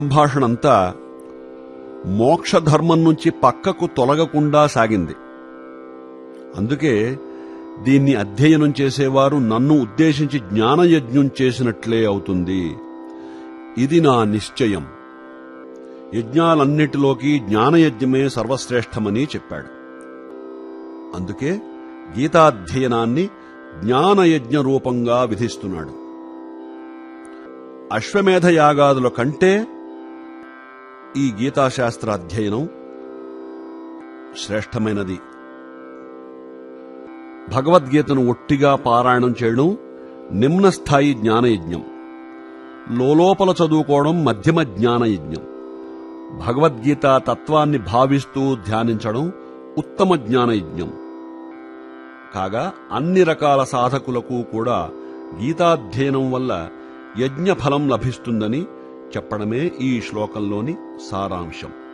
సంభాషణంతా మోక్షధర్మం నుంచి పక్కకు తొలగకుండా సాగింది అందుకే దీన్ని అధ్యయనం చేసేవారు నన్ను ఉద్దేశించి జ్ఞానయజ్ఞం చేసినట్లే అవుతుంది ఇది నా నిశ్చయం యజ్ఞాలన్నిటిలోకి జ్ఞానయజ్ఞమే సర్వశ్రేష్టమని చెప్పాడు అందుకే గీతాధ్యయనాన్ని జ్ఞానయజ్ఞ రూపంగా విధిస్తున్నాడు అశ్వమేధ యాగాదుల కంటే ఈ గీతాశాస్త్ర అధ్యయనం శ్రేష్టమైనది భగవద్గీతను ఒట్టిగా పారాయణం చేయడం నిమ్న స్థాయి జ్ఞానయజ్ఞం లోలోపల చదువుకోవడం మధ్యమ జ్ఞానయజ్ఞం భగవద్గీత తత్వాన్ని భావిస్తూ ధ్యానించడం ఉత్తమ జ్ఞానయజ్ఞం కాగా అన్ని రకాల సాధకులకు కూడా గీతాధ్యయనం వల్ల యజ్ఞఫలం లభిస్తుందని చెప్పడమే ఈ శ్లోకంలోని సారాంశం